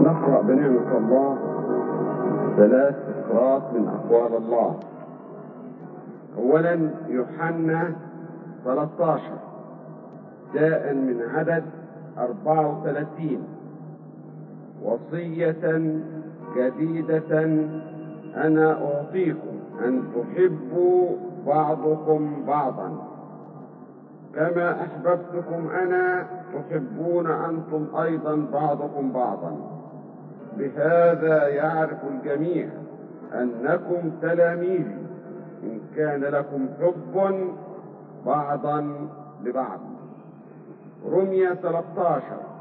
نقرأ بنعمة الله ثلاث فقرات من أقوال الله أولا يوحنا 13 جاء من عدد 34 وصية جديدة أنا أعطيكم أن تحبوا بعضكم بعضا كما أحببتكم أنا تحبون أنتم أيضا بعضكم بعضا بهذا يعرف الجميع أنكم تلاميذي إن كان لكم حب بعضا لبعض رمية 13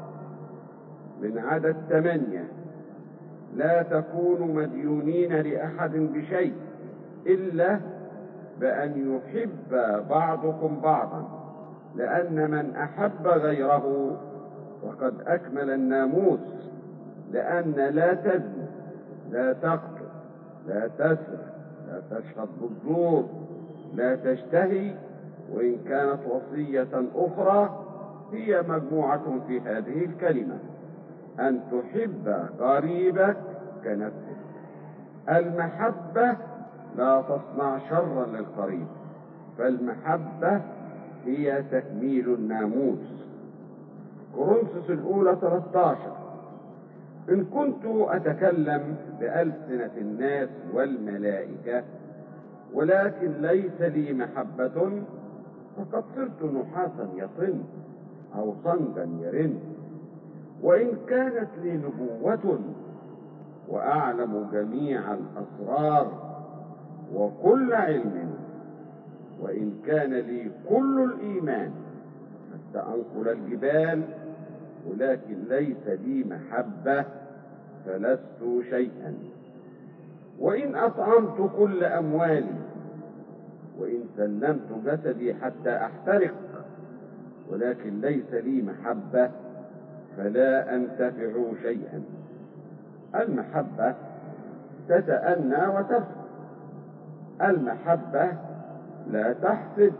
من عدد ثمانية لا تكونوا مديونين لأحد بشيء إلا بأن يحب بعضكم بعضا لأن من أحب غيره فقد أكمل الناموس لأن لا تزني لا تقتل لا تسرق لا تشهد بالزور لا تشتهي وإن كانت وصية أخرى هي مجموعة في هذه الكلمة أن تحب قريبك كنفسك المحبة لا تصنع شرا للقريب فالمحبة هي تكميل الناموس كورنثوس الأولى 13 إن كنت أتكلم بألسنة الناس والملائكة ولكن ليس لي محبة فقد صرت نحاسا يطن أو صندا يرن وإن كانت لي نبوة وأعلم جميع الأسرار وكل علم وإن كان لي كل الإيمان حتى أنقل الجبال ولكن ليس لي محبة فلست شيئا وإن أطعمت كل أموالي وإن سلمت جسدي حتى أحترق ولكن ليس لي محبة فلا أنتفع شيئا المحبة تتأنى وتفرح المحبة لا تحسد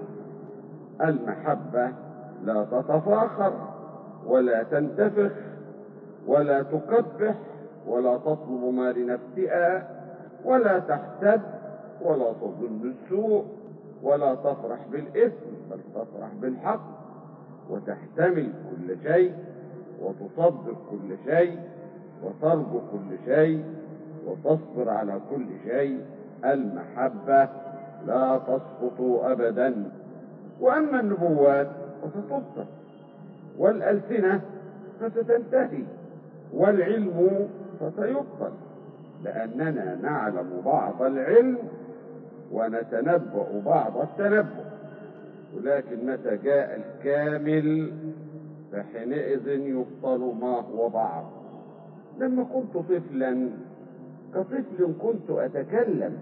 المحبة لا تتفاخر ولا تنتفخ ولا تقبح ولا تطلب ما لنفسها ولا تحسد ولا تظن السوء ولا تفرح بالإثم بل تفرح بالحق وتحتمل كل شيء وتصدق كل شيء وترجو كل شيء وتصبر على كل شيء المحبة لا تسقط أبدا وأما النبوات فستبطل والألسنة فستنتهي والعلم فسيبطل لأننا نعلم بعض العلم ونتنبأ بعض التنبؤ ولكن متى جاء الكامل فحينئذ يبطل ما هو بعض لما كنت طفلا كطفل كنت أتكلم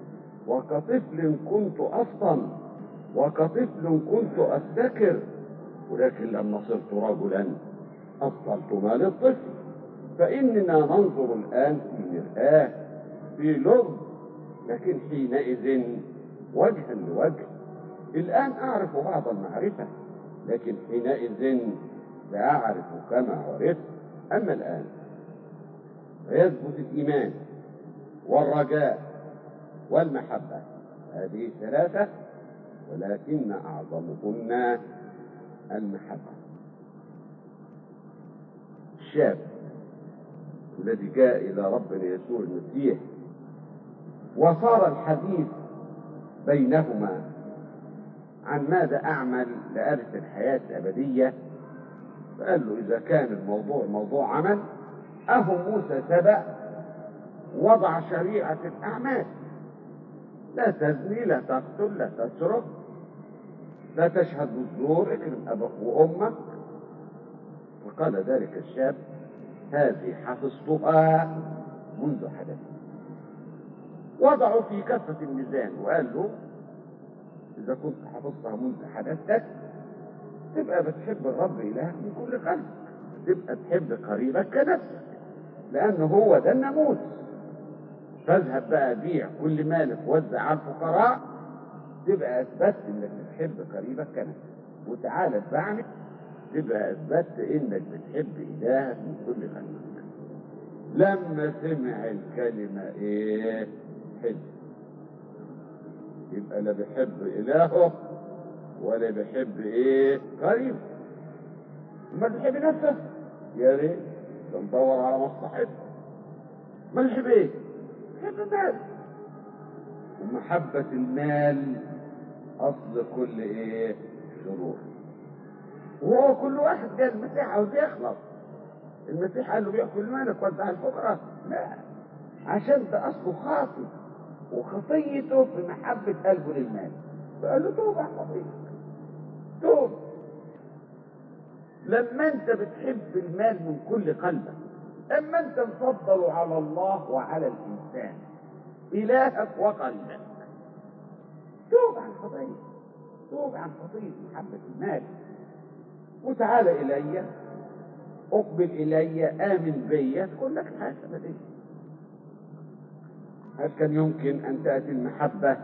وكطفل كنت أفطن وكطفل كنت أفتكر ولكن لما صرت رجلا أبطلت ما للطفل فإننا ننظر الآن في مرآة في لغز لكن حينئذ وجها لوجه الآن أعرف بعض المعرفة لكن حينئذ لا أعرف كما عرفت أما الآن فيثبت الإيمان والرجاء والمحبة هذه الثلاثة ولكن أعظمهن المحبة الشاب الذي جاء إلى ربنا يسوع المسيح وصار الحديث بينهما عن ماذا أعمل لأرث الحياة الأبدية فقال له إذا كان الموضوع موضوع عمل أهو موسى سبق وضع شريعة الأعمال لا تزني لا تقتل لا تسرق لا تشهد بالزور اكرم أباك وأمك وقال ذلك الشاب هذه حفظتها منذ حدثي وضعوا في كفة الميزان وقال له إذا كنت حفظتها منذ حدثتك تبقى بتحب الرب إلهك من كل قلبك تبقى تحب قريبك كنفسك لأنه هو ده الناموس فاذهب بقى بيع كل مالك وزع على الفقراء تبقى اثبتت انك بتحب قريبك كنفسك وتعالى اتبعني تبقى اثبتت انك بتحب الهك من كل قلبك لما سمع الكلمة ايه حب يبقى لا بيحب إلهه ولا بيحب ايه قريب ما بيحب نفسه يا ريت ده ندور على مصلحته ما بيحب ايه بيحب المال ومحبة المال أصل كل ايه شرور وهو كل واحد قال المسيح عاوز يخلص المسيح قال له بيع كل مالك وزع الفقراء لا عشان ده اصله خاطئ وخطيته في محبة قلبه للمال فقال له توب عن خطيتك توب لما انت بتحب المال من كل قلبك اما انت تفضل على الله وعلى الانسان الهك وقلبك توب عن خطيتك توب عن خطية محبة المال وتعال إلي اقبل الي امن بي تقول لك الحسنه دي هل كان يمكن ان تاتي المحبه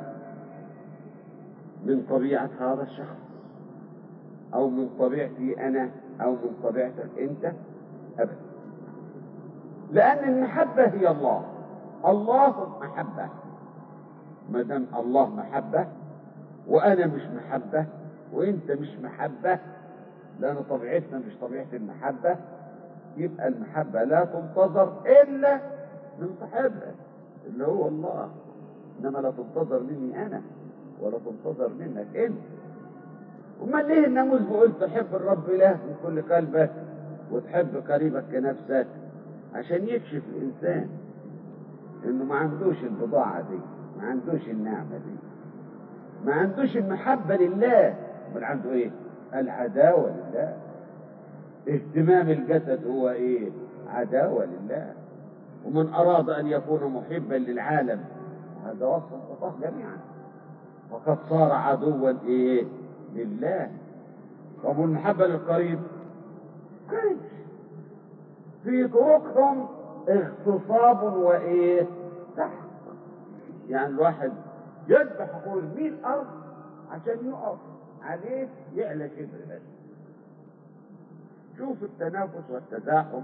من طبيعه هذا الشخص او من طبيعتي انا او من طبيعتك انت ابدا لان المحبه هي الله الله محبه ما دام الله محبه وانا مش محبه وانت مش محبه لأن طبيعتنا مش طبيعة المحبة يبقى المحبة لا تنتظر إلا من صاحبها اللي هو الله إنما لا تنتظر مني أنا ولا تنتظر منك أنت أمال ليه الناموس بيقول تحب الرب إله من كل قلبك وتحب قريبك كنفسك عشان يكشف الإنسان إنه ما عندوش البضاعة دي ما عندوش النعمة دي ما عندوش المحبة لله بل عنده إيه؟ العداوة لله اهتمام الجسد هو ايه عداوة لله ومن اراد ان يكون محبا للعالم هذا وصف الله جميعا فقد صار عدوا ايه لله طب والمحبة للقريب قريب في طرقهم اغتصاب وايه تحت يعني الواحد يذبح فوق 100 ارض عشان يقف عليه يعلى شبر بس شوف التنافس والتزاحم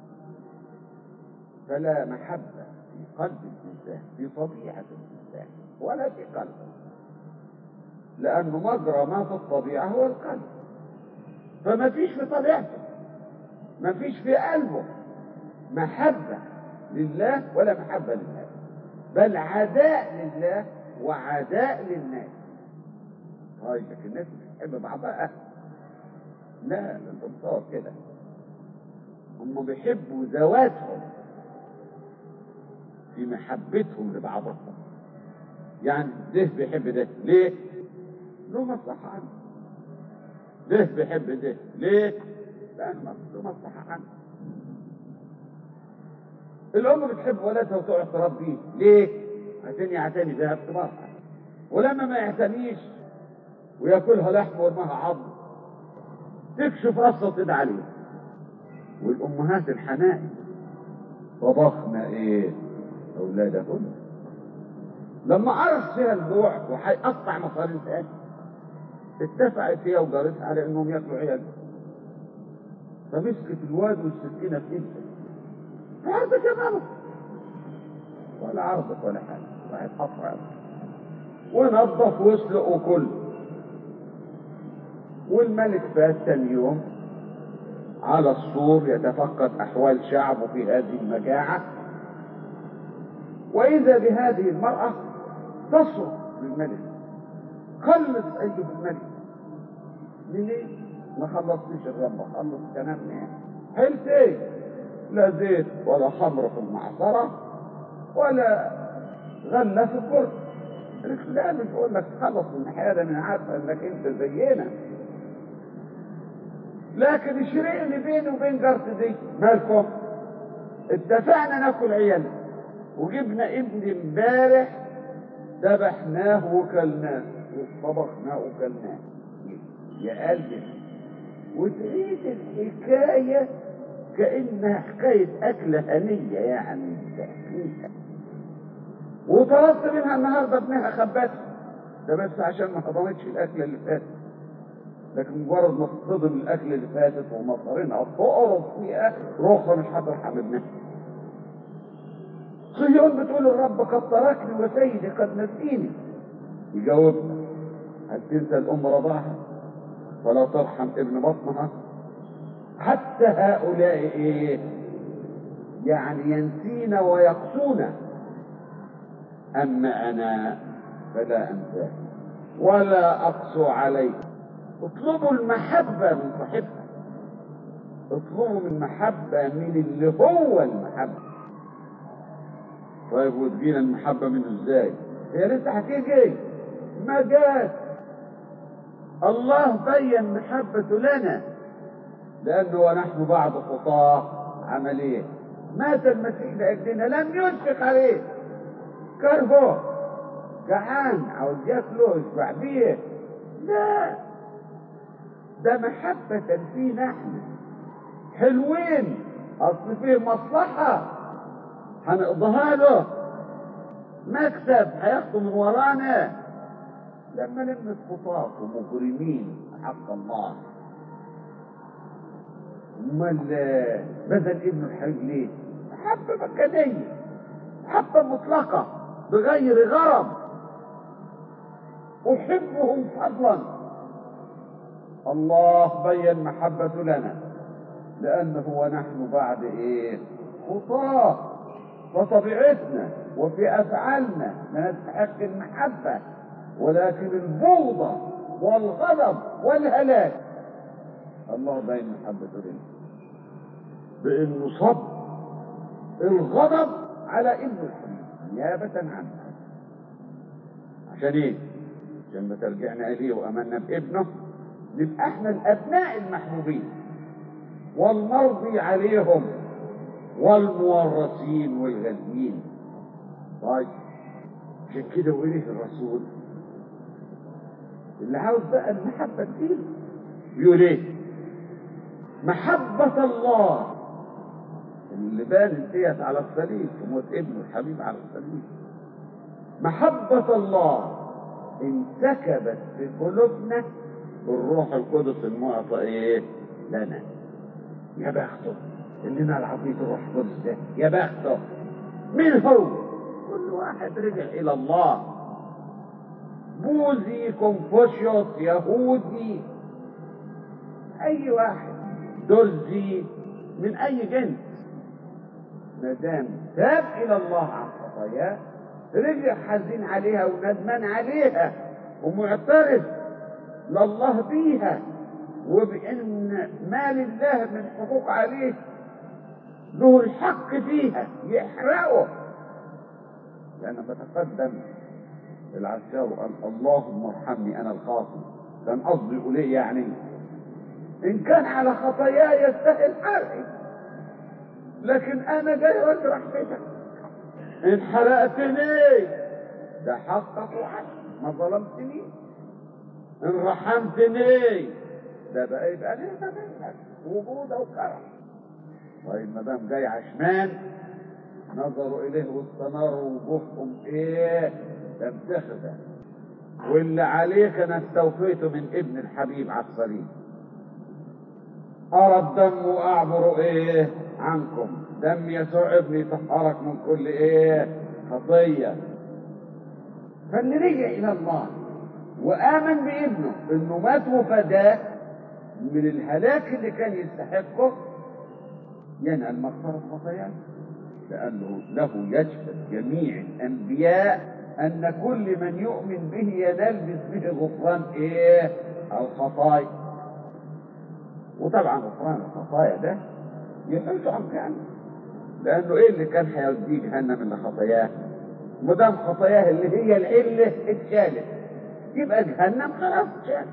فلا محبة في قلب الإنسان في طبيعة الإنسان ولا في قلبه لأنه مجرى ما في الطبيعة هو القلب فما فيش في طبيعته ما فيش في قلبه محبة لله ولا محبة للناس بل عداء لله وعداء للناس طيب لكن الناس بتحب بعضها لا لا تتصور كده هم بيحبوا ذواتهم في محبتهم لبعضهم يعني ده بيحب ده ليه؟ له مصلحة عنه ده بيحب ده ليه؟ لأنه له مصلحة عنه الأم بتحب ولدها وتقعد تربيه ليه؟ عشان يعتني بها ارتباطها ولما ما يعتنيش وياكلها لحم ويرماها عظم تكشف راسها وتدعي عليه والامهات الحنائن طبخن ايه اولادهن لما عرف فيها الجوع وهيقطع مصاريفها اتفقت هي وجارتها على انهم ياكلوا عيالها فمسكت الواد والسكينه في ايدها عرضك يا ماما ولا عرضك ولا حاجه واحد حفر عرضك ونظف واسلق وكل والملك فات ثاني يوم على السور يتفقد احوال شعبه في هذه المجاعه واذا بهذه المراه تصرخ للملك خلص ايها الملك منين ما خلصتش الرب خلص كلام منين حلت ايه لا زيت ولا خمر في المعصره ولا غله في الكرسي قالت لا مش بقول لك تخلص من هذا من عارفه انك انت زينا لكن الشريك اللي بيني وبين جارتي دي مالكم اتفقنا ناكل عيالنا وجبنا ابن امبارح ذبحناه وكلناه وطبخناه وكلناه يا قلبي وتعيد الحكاية كأنها حكاية أكلة هنية يعني تحكيها وطلبت منها النهارده ابنها خبتها ده بس عشان ما هضمتش الأكلة اللي فاتت لكن مجرد ما تصطدم الأكل اللي فاتت ومصارينها تقرب فيها رخصة مش هترحم ابنها صهيون بتقول الرب قد تركني وسيدي قد نسيني يجاوبها هل تنسى الأم رضاها ولا ترحم ابن بطنها حتى هؤلاء ايه يعني ينسين ويقسون أما أنا فلا أنساه ولا أقسو عليه اطلبوا المحبة من صاحبها اطلبوا من محبة من اللي هو المحبة طيب وتجينا المحبة منه ازاي هي لسه هتيجي ما جات الله بين محبته لنا لأنه ونحن بعد خطاه عمل ايه مات المسيح لأجلنا لم يشفق عليه كرهه جعان عاوز ياكله يشبع بيه لا ده محبة فينا احنا حلوين اصل فيه مصلحة هنقضيها له مكسب هياخده من ورانا لما نلمس خطاة ومجرمين حق الله امال بذل ابنه الحبيب ليه؟ محبة مكانية محبة مطلقة بغير غرض أحبهم فضلا الله بين محبته لنا لأنه ونحن بعد إيه خطاة وطبيعتنا وفي أفعالنا لا نستحق المحبة ولكن البغضة والغضب والهلاك الله بين محبته لنا بأنه صب الغضب على ابن الحبيب نيابة عنه عشان ايه؟ عشان ما ترجعنا اليه وامنا بابنه نبقى احنا الابناء المحبوبين والمرضي عليهم والمورثين والغاليين طيب عشان كده وإليه الرسول اللي عاوز بقى المحبة تجيله بيقول ايه؟ محبة الله اللي بانت ديت على الصليب في موت ابنه الحبيب على الصليب محبة الله انسكبت في قلوبنا بالروح القدس المعطى ايه لنا يا بخته اللي نلعب فيه الروح القدس ده يا بخته مين هو كل واحد رجع الى الله بوذي كونفوشيوس يهودي اي واحد درزي من اي جنس ما دام تاب الى الله عن خطاياه رجع حزين عليها وندمان عليها ومعترف لله بيها وبان ما لله من حقوق عليه له الحق فيها يحرقه لأن بتقدم العشاء وقال اللهم ارحمني أنا الخاطئ كان قصدي يقول إيه يعني إن كان على خطاياي يستاهل حرقي لكن أنا جاي وأنت رحمتك إن حرقتني ده حقك وحقي ما ظلمتني إن رحمتني ده بقى يبقى نعمة منك وجودة وكرم طيب ما دام جاي عشمان نظروا إليه واستناروا وجوههم إيه ده بتخدع واللي عليك أنا استوفيته من ابن الحبيب على الصليب أرى الدم وأعبر إيه عنكم دم يسوع ابني طهرك من كل إيه خطية فاللي رجع إلى الله وآمن بابنه إنه مات وفداه من الهلاك اللي كان يستحقه ينال مغفرة خطاياه لأنه له يشهد جميع الأنبياء أن كل من يؤمن به ينال باسمه غفران إيه؟ الخطايا وطبعا غفران الخطايا ده يحوش عن جهنم لأنه إيه اللي كان هيوديه جهنم إلا خطاياه؟ ما دام خطاياه اللي هي العلة اتشالت يبقى جهنم خلاص اتشالت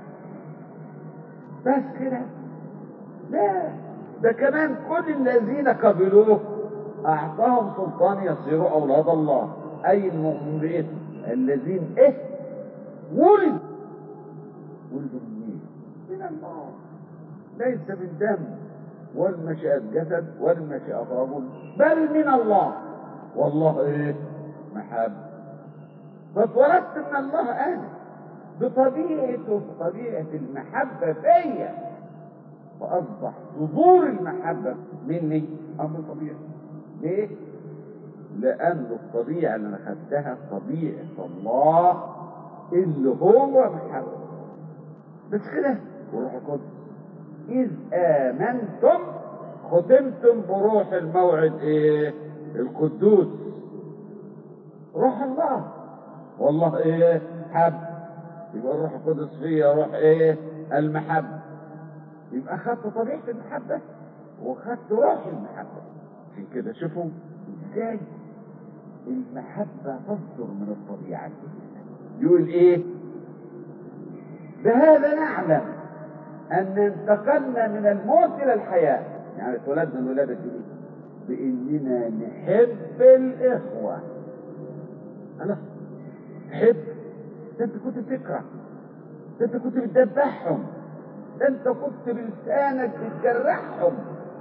بس كده لا ده كمان كل الذين قبلوه أعطاهم سلطان يصيروا أولاد الله أي المؤمنين الذين إيه ولد ولدوا منين؟ من الله ليس من دم ولا مشيئة جسد ولا مشيئة رجل بل من الله والله إيه؟ محبة فاتولدت من الله أنا بطبيعته بطبيعة المحبة فيا فأصبح صدور المحبة مني أمر طبيعي ليه؟ لأن الطبيعة اللي أنا خدتها طبيعة الله اللي هو محبة بس كده وروح القدس إذ آمنتم ختمتم بروح الموعد إيه؟ القدوس روح الله والله إيه؟ حب يبقى الروح القدس فيا روح إيه؟ المحبة يبقى أخذت طبيعة المحبة وأخذت روح المحبة عشان كده شوفوا إزاي المحبة تصدر من الطبيعة يقول إيه؟ بهذا نعلم أن انتقلنا من الموت إلى الحياة يعني اتولدنا الولادة دي بإننا نحب الإخوة أنا تحب ده أنت كنت بتكره ده أنت كنت بتدبحهم ده أنت كنت بلسانك بتجرحهم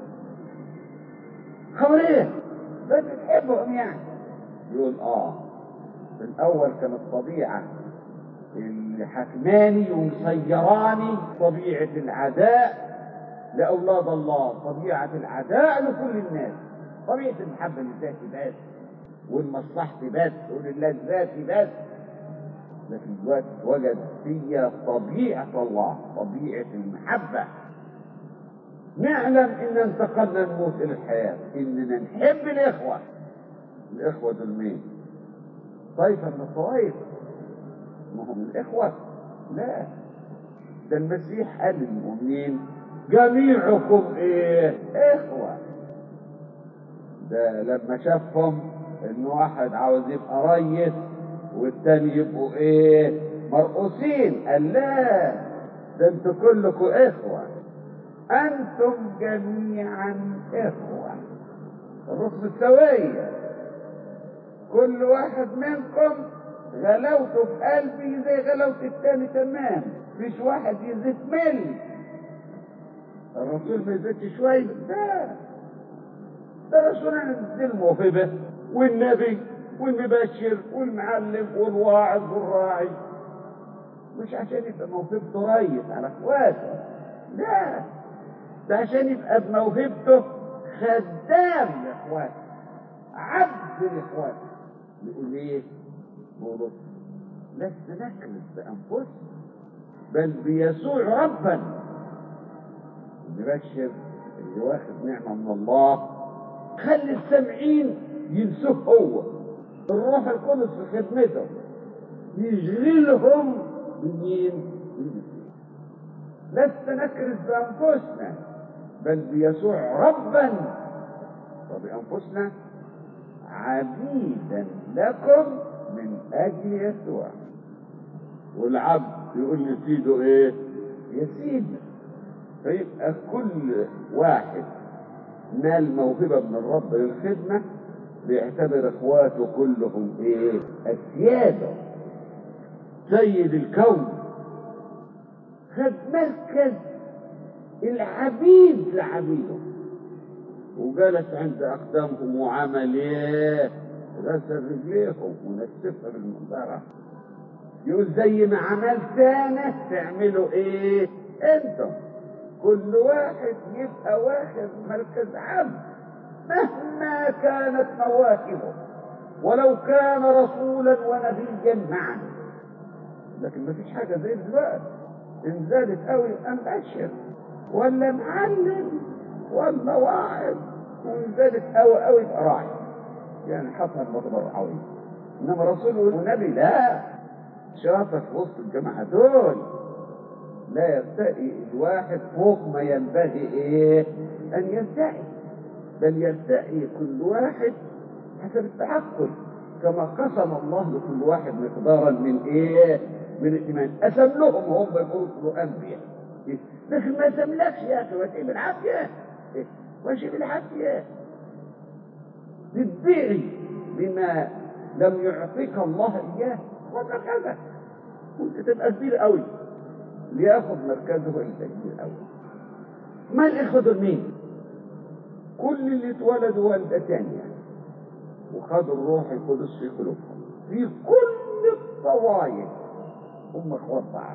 خبر إيه؟ ده أنت تحبهم يعني يقول آه في الأول كانت الطبيعة اللي حكماني ومسيراني طبيعة العداء لأولاد الله طبيعة العداء لكل الناس طبيعة المحبة للذات بس والمصلحة بس وللذات بس لكن دلوقتي وجد فيا طبيعة الله طبيعة المحبة نعلم إن انتقلنا الموت إلى الحياة إننا نحب الإخوة الإخوة دول مين؟ طائفة من الطوائف ما هم الإخوة لا ده المسيح قال للمؤمنين جميعكم إيه؟ إخوة ده لما شافهم إن واحد عاوز يبقى ريس والتاني يبقوا إيه؟ مرقوسين قال لا ده انتوا كلكم إخوة أنتم جميعا إخوة الرسل السوية كل واحد منكم غلاوته في قلبي زي غلاوة التاني تمام مش واحد يزيد مل الرسول ما يزيدش شوية لا ده رسولنا دي الموهبة والنبي والمبشر والمعلم والواعظ والراعي مش عشان يبقى موهبته ريس على اخواته لا ده عشان يبقى بموهبته خدام لاخواته عبد لاخواته يقول ايه بولس لست نكرز بانفسنا بل بيسوع ربا نبشر اللي واخد نعمه من الله خلي السامعين ينسوه هو الروح القدس في خدمته يشغلهم بمين؟ بالمسيح لست نكرز بانفسنا بل بيسوع ربا وبانفسنا عبيدا لكم من اجل يسوع والعبد يقول لسيده ايه يا سيدنا فيبقى كل واحد نال موهبة من الرب للخدمة بيعتبر اخواته كلهم ايه اسياده سيد الكون خد مركز العبيد لعبيده وجلس عند اقدامهم وعمل ايه غسل رجليهم ونسفها بالمنظرة يقول زي ما عملت انا تعملوا ايه انتم كل واحد يبقى واخد مركز عبد مهما كانت مواهبه ولو كان رسولا ونبيا معا لكن ما فيش حاجه زي دلوقتي ان زادت قوي يبقى مبشر ولا معلم ولا واعظ وان زادت قوي قوي يبقى راعي يعني حصل مقدار عظيم انما رسول ونبي لا شاطر في وسط الجماعه دول لا يرتقي الواحد فوق ما ينبغي ايه ان يرتقي بل يرتقي كل واحد حسب التعقل كما قسم الله لكل واحد مقدارا من ايه من الايمان قسم لهم هم يقولوا انبياء لكن ما سملكش يا اخي وتقي بالعافيه واشي بالعافيه تدعي بما لم يعطيك الله اياه خذ مركزك وانت تبقى كبير قوي لياخذ مركزه انت كبير قوي ما الاخوه دول مين؟ كل اللي اتولدوا والده تانية وخدوا الروح القدس في قلوبهم في كل الطوائف هم اخوات بعض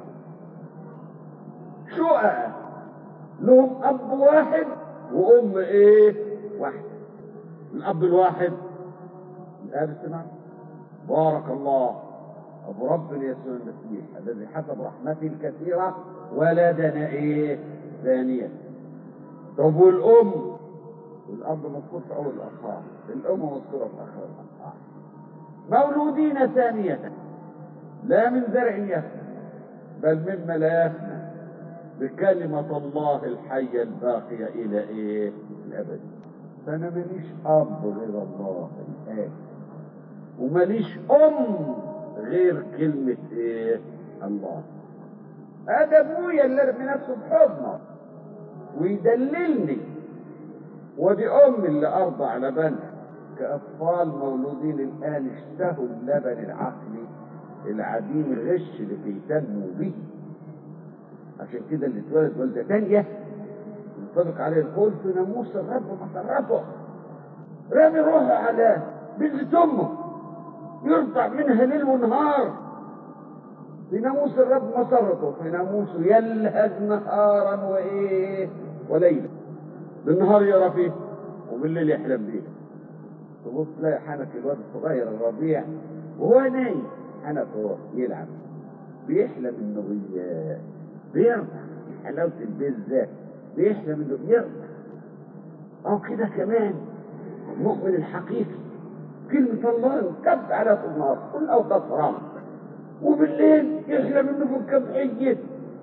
شقق لهم اب واحد وام ايه واحده الاب الواحد هذا السماء بارك الله أبو ربنا يسوع المسيح الذي حسب رحمته الكثيرة ولدنا إيه ثانية طب والأم الأب مذكور في أول الأصحاح الأم مذكورة في آخر الأصحاح مولودين ثانية لا من زرع يفنى بل مما لا يفنى بكلمة الله الحية الباقية إلى إيه الأبد فأنا ماليش أب غير الله الآن وماليش أم غير كلمة إيه الله هذا أبويا اللي رمي نفسه بحضنه ويدللني ودي أمي اللي أرضع لبنها كأطفال مولودين الآن اشتهوا اللبن العقلي العديم الغش لكي تنمو به عشان كده اللي اتولد والدة تانية ينطبق عليه القول في ناموس الرب مسرته رامي روحه على بنت امه يرضع منها ليل ونهار في ناموس الرب مسرته في ناموسه يلهج نهارا وايه وليلا بالنهار يرى فيه وبالليل يحلم بيه تبص تلاقي حنك الواد الصغير الرضيع وهو نايم حنك هو يلعب بيحلم انه بي- بيرضع حلاوة البيت ده بيحلم انه بيرضع او كده كمان المؤمن الحقيقي كلمة الله انكب على طول النهار كل اوقات فرامة وبالليل يحلم انه في الجمعية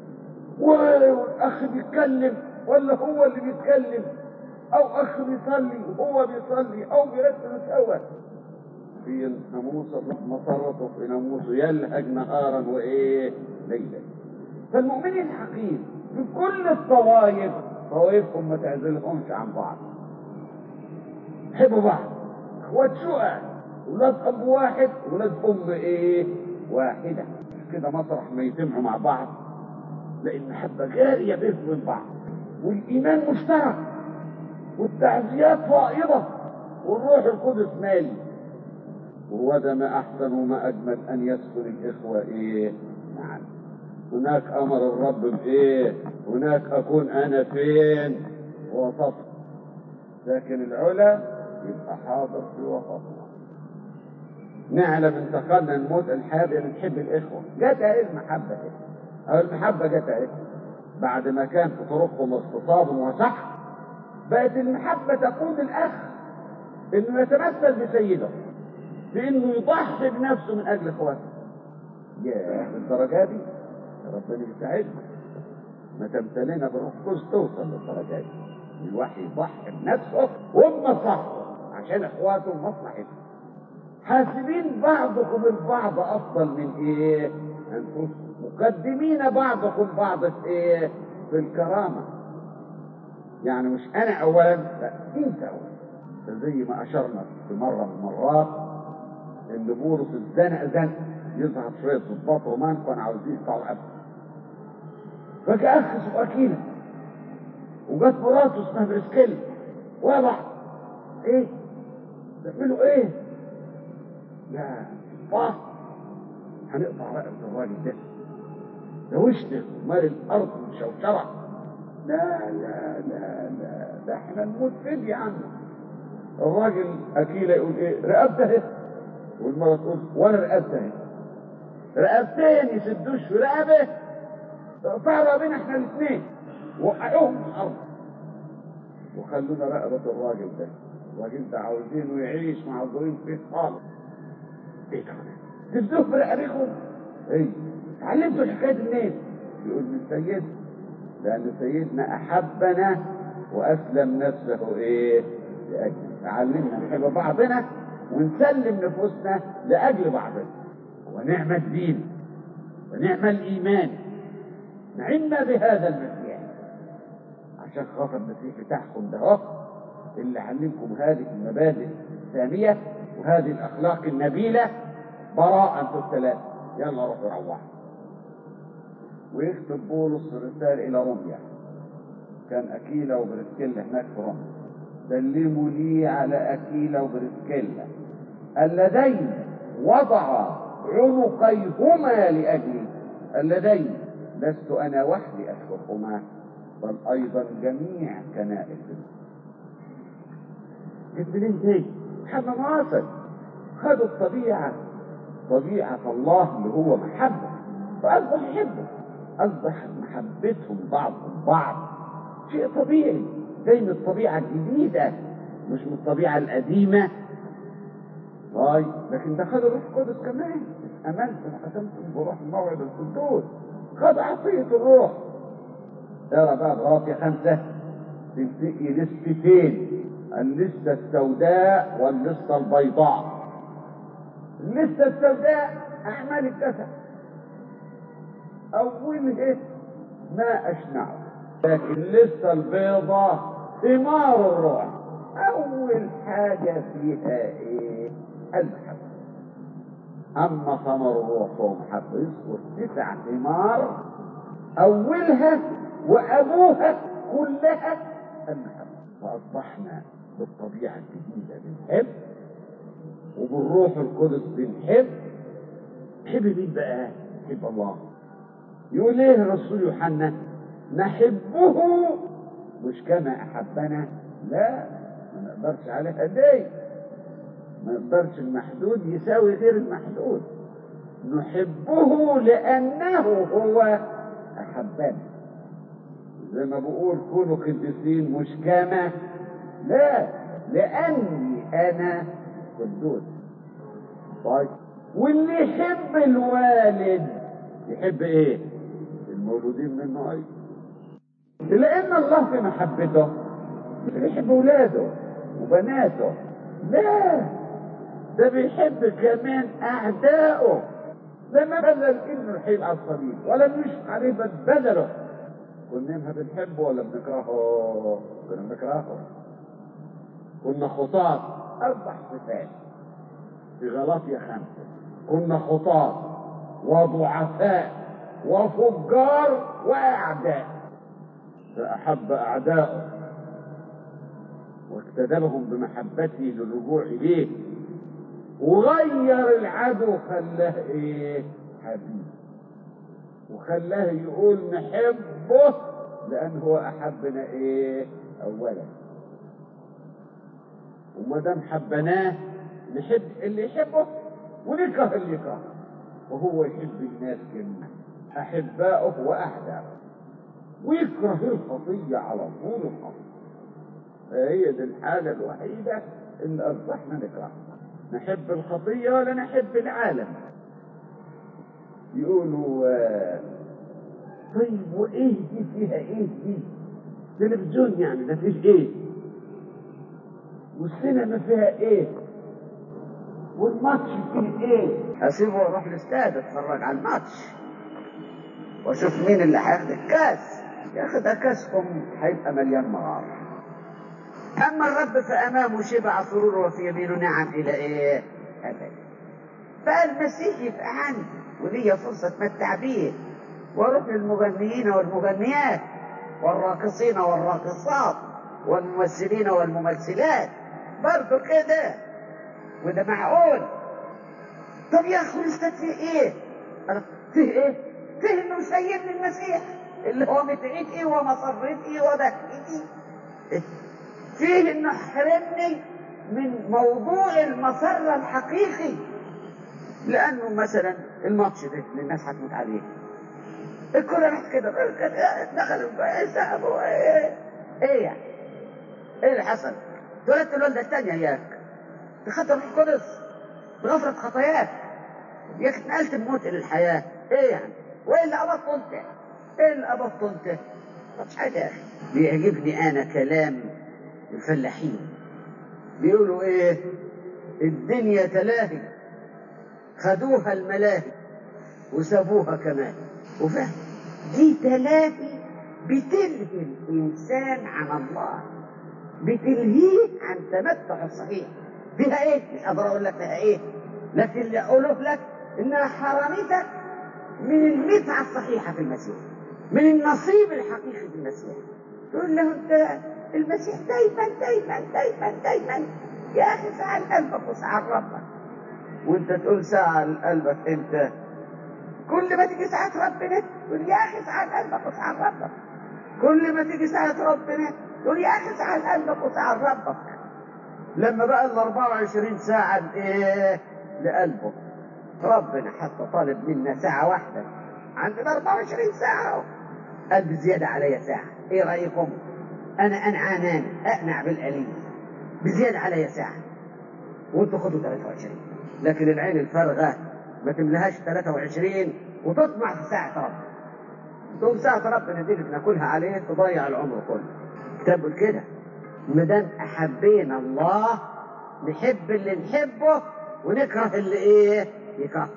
والاخ بيتكلم ولا هو اللي بيتكلم او اخ بيصلي وهو بيصلي او بيرتب سوا في ناموس الرب مسرته في ناموسه يلهج نهارا وايه ليلا فالمؤمنين الحقيقي في كل الطوائف طوائفهم ما تعزلهمش عن بعض يحبوا بعض اخوات شقق ولاد اب واحد ولاد ام ايه واحده مش كده مسرح ما يجتمعوا مع بعض لان المحبه جاريه بينهم وبين بعض والايمان مشترك والتعزيات فائضه والروح القدس مالي وهو ده ما احسن وما اجمل ان يسكن الاخوه ايه معا هناك امر الرب بايه هناك اكون انا فين وسط لكن العلا يبقى حاضر في وسطنا نعلم انتقلنا الموت الحياة لأن نحب الإخوة جت اهي المحبة اهي أو المحبة جت اهي بعد ما كان في طرقهم اغتصاب وسحق بقت المحبة تقود الأخ إنه يتمثل بسيده بإنه يضحي بنفسه من أجل إخواته يا الدرجة دي ربنا يساعدنا ما تمتلنا بالروح القدس توصل للدرجة دي الواحد يضحي بنفسه وبمصلحته عشان إخواته ومصلحته حاسبين بعضكم البعض أفضل من إيه؟ أنفسكم مقدمين بعضكم بعض في إيه؟ في الكرامة يعني مش أنا أولا لا أنت أولا زي ما أشرنا في مرة من المرات إن بولس اتزنق زنق يظهر شوية ضباط رومان كانوا عاوزين يقطعوا أبدا فجاء أخ أكيلة وجت مراته اسمها بريسكيلا وضع إيه؟ تعملوا إيه؟ لا فاصل هنقطع رقبة الراجل ده ده وشنا مال الأرض مشوشرة لا لا لا لا ده احنا نموت فدية عنه الراجل أكيلة يقول إيه رقبته اهي والمرة تقول وأنا رقبته اهي رقبتين يسدوش في رقبه اقطعوا بين احنا الاثنين وقعوهم في الأرض وخلونا رقبة الراجل ده الراجل ده عاوزينه يعيش معذورين فيه خالص ايه ده تبدوه برقبكم ايه اتعلمتوا الحكايه دي منين يقول من سيدنا لان سيدنا احبنا واسلم نفسه ايه لاجل علمنا نحب بعضنا ونسلم نفوسنا لاجل بعضنا ونعم الدين ونعم الايمان نعمنا بهذا المسيح عشان خاطر المسيح بتاعكم ده اهو اللي علمكم هذه المبادئ الساميه وهذه الاخلاق النبيله براءة الثلاثة يلا روحوا روحوا ويكتب بولس رسالة إلى روميا كان أكيلا وبرسكيلا هناك في روميا سلموا لي على أكيلا وبرسكيلا اللذين وضع عنقيهما لأجلي اللذين لست أنا وحدي أشكرهما بل أيضا جميع كنائس ابن انتهي محمد واصل خدوا الطبيعة طبيعة الله اللي هو محبة فأصبح يحبوا أصبح محبتهم بعضهم بعض شيء طبيعي زي من الطبيعة الجديدة مش من الطبيعة القديمة طيب لكن ده خد الروح القدس كمان امنتم ختمتم بروح الموعد القدوس خد عطية الروح ترى بقى غلطية خمسة تلتقي لستتين اللستة السوداء واللستة البيضاء اللستة السوداء أعمال الجسد أولها ما أشنعه لكن اللستة البيضاء ثمار الروح أول حاجة فيها إيه؟ المحبة أما ثمر الروح هو محبة يذكر تسع ثمار أولها وأبوها كلها المحبة فأصبحنا بالطبيعة الجديدة بنحب وبالروح القدس بنحب نحب مين بقى؟ نحب الله يقول ايه الرسول يوحنا نحبه مش كما احبنا لا ما نقدرش عليها دي ما نقدرش المحدود يساوي غير المحدود نحبه لانه هو احبنا زي ما بقول كونوا قديسين مش كما لا لاني انا قدوس طيب واللي يحب الوالد يحب ايه المولودين منه ايضا لان الله في محبته بيحب اولاده وبناته لا ده بيحب كمان اعدائه لما بذل ابنه الحبيب على الصليب ولم يشق عليه بل بذله كنا بنحبه ولا بنكرهه كنا بنكرهه كنا خطاة اربع صفات في غلاطية خمسة كنا خطاة وضعفاء وفجار واعداء فاحب اعدائه واجتذبهم بمحبته للرجوع اليه وغير العدو خلاه ايه حبيب وخلاه يقول نحبه لان هو احبنا ايه اولا وما دام حبناه نحب اللي يحبه ونكره اللي يكرهه وهو يحب الناس جميعا احباؤه واعداؤه ويكره الخطيه على طول الخط هي دي الحاجه الوحيده اللي اصبحنا نكرهها نحب الخطيه ولا نحب العالم يقولوا آه، طيب وايه دي فيها ايه دي تلفزيون يعني ده فيه ايه والسينما فيها ايه والماتش فيه ايه اسيبه واروح الاستاد اتفرج على الماتش واشوف مين اللي هياخد الكاس ياخد كاسكم هيبقى مليان مرار اما الرب فامامه شبع سرور وفي يمينه نعم الى ايه ابدا فالمسيح يبقى عندي وليا فرصه اتمتع بيه واروح للمغنيين والمغنيات والراقصين والراقصات والممثلين والممثلات برضه كده وده معقول طب يا اخي الاستاذ فيه ايه؟ أنا فيه ايه؟ فيه انه سيدني المسيح اللي هو متعتي ومصرتي وبهجتي فيه انه حرمني من موضوع المسرة الحقيقي لانه مثلا الماتش ده اللي الناس هتموت عليه الكرة راحت كده دخلوا ذهبوا ايه ايه يعني ايه اللي حصل؟ اتولدت الوالدة الثانية اياك بخطر الروح القدس بغفرة خطاياك ياك اتنقلت من موت الى الحياة ايه يعني؟ وايه اللي ابطل انت؟ ايه اللي ابطل انت؟ مش حاجة يا اخي بيعجبني انا كلام الفلاحين بيقولوا ايه؟ الدنيا تلاهي خدوها الملاهي وسابوها كمان وفهم دي تلاهي بتلهي الانسان عن الله بتلهيه عن تمتع الصحيح فيها ايه؟ مش قادر اقول لك فيها ايه؟ لكن اللي اقوله لك انها حرمتك من المتعه الصحيحه في المسيح من النصيب الحقيقي في المسيح تقول له انت المسيح دايما دايما دايما دايما يا اخي ساعة قلبك وساعة ربك وانت تقول ساعة قلبك انت كل ما تيجي ساعة ربنا تقول يا اخي ساعة قلبك وساعة ربك كل ما تيجي ساعة ربنا تقول يا اخي ساعة قلبك وساعة ربك لما بقى ال 24 ساعة ايه لقلبه ربنا حتى طالب منا ساعة واحدة عندنا 24 ساعة قال بزيادة عليا ساعة ايه رأيكم انا انعانان اقنع بالقليل بزيادة عليا ساعة وانتوا خدوا 23 لكن العين الفارغة ما تملهاش 23 وتطمع في ساعة ربنا تقوم ساعة ربنا دي اللي بناكلها عليه تضيع العمر كله كتاب كده ما دام احبينا الله نحب اللي نحبه ونكره اللي ايه يكره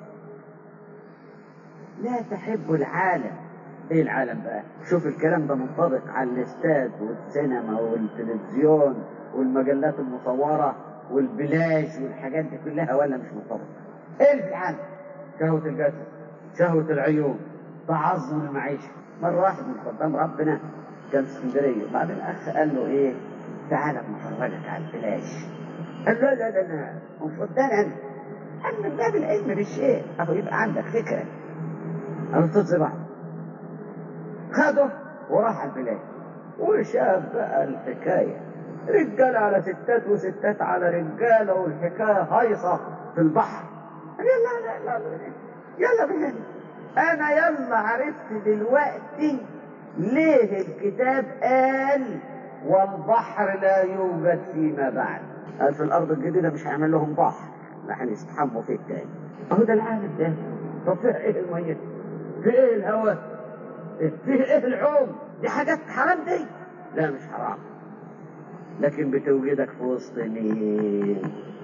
لا تحب العالم ايه العالم بقى شوف الكلام ده منطبق على الاستاد والسينما والتلفزيون والمجلات المصورة والبلاج والحاجات دي كلها ولا مش منطبق ايه اللي في العالم شهوة الجسد شهوة العيون تعظم المعيشة مرة واحد من خدام ربنا كان في اسكندرية وبعدين الأخ قال له إيه تعالى بنفرجك على البلاج قال له لا لا لا مش قدامي أنا قال من باب العلم بالشيء أهو يبقى عندك فكرة أو تطلع خده وراح على البلاد وشاف بقى الحكاية رجال على ستات وستات على رجالة والحكاية هايصة في البحر يلا يلا يلا يلا بينا أنا يلا عرفت دلوقتي ليه الكتاب قال والبحر لا يوجد فيما بعد قال في الأرض الجديدة مش هيعمل لهم بحر لا هنستحموا فيه تاني أهو ده العالم ده طب فيه إيه المية في إيه الهواء فيه إيه العوم دي حاجات حرام دي لا مش حرام لكن بتوجدك في وسط مين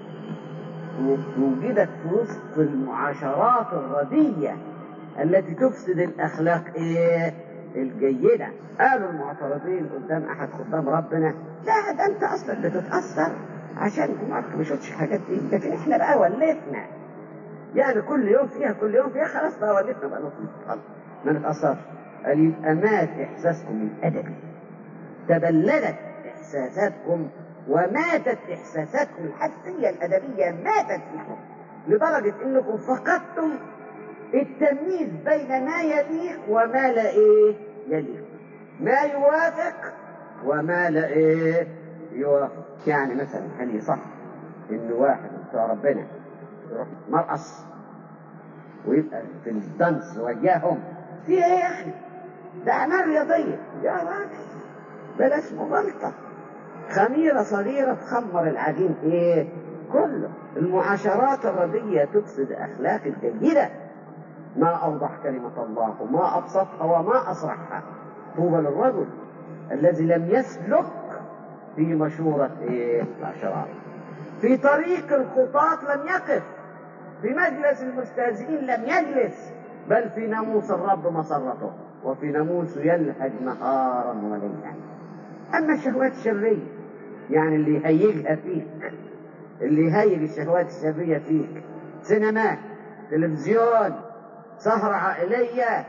توجدك في وسط المعاشرات الردية التي تفسد الأخلاق إيه الجيدة قالوا المعترضين قدام أحد خدام ربنا لا ده أنت أصلا بتتأثر عشان عمرك ما شفتش الحاجات دي لكن إحنا بقى وليتنا يعني كل يوم فيها كل يوم فيها خلاص بقى وليتنا بقى نطلع ما نتأثرش قال يبقى مات إحساسكم الأدبي تبلدت إحساساتكم وماتت إحساساتكم الحسية الأدبية ماتت فيكم لدرجة إنكم فقدتم التمييز بين ما يليق وما لا إيه يليق ما يوافق وما لا إيه يوافق يعني مثلا هل يصح إن واحد بتوع ربنا يروح مرقص ويبقى في الدنس وياهم في ايه يا اخي ده اعمال رياضيه يا راجل بلاش مغالطه خميره صغيره تخمر العجين ايه كله المعاشرات الرديه تفسد اخلاق الجيده ما اوضح كلمه الله وما ابسطها وما اصرحها طوبى للرجل الذي لم يسلك في مشورة إيه؟ العشرات في طريق الخطاة لم يقف في مجلس المستهزئين لم يجلس بل في ناموس الرب مسرته وفي ناموسه يلهج نهارا وليلا أما الشهوات الشرية يعني اللي يهيجها فيك اللي يهيج الشهوات الشرية فيك سينما تلفزيون سهرة عائلية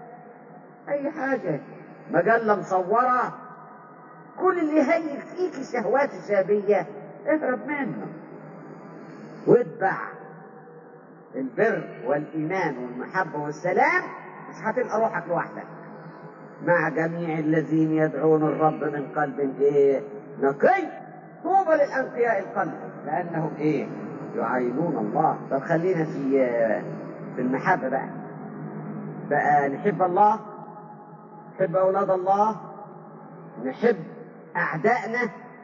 أي حاجة مجلة مصورة كل اللي يهيج فيك الشهوات الشابية اهرب منه واتبع البر والإيمان والمحبة والسلام مش هتلقى روحك لوحدك مع جميع الذين يدعون الرب من قلب ايه نقي طوبى للأنقياء القلب لأنهم ايه يعينون الله طب خلينا في في المحبة بقى بقى نحب الله نحب أولاد الله نحب أعدائنا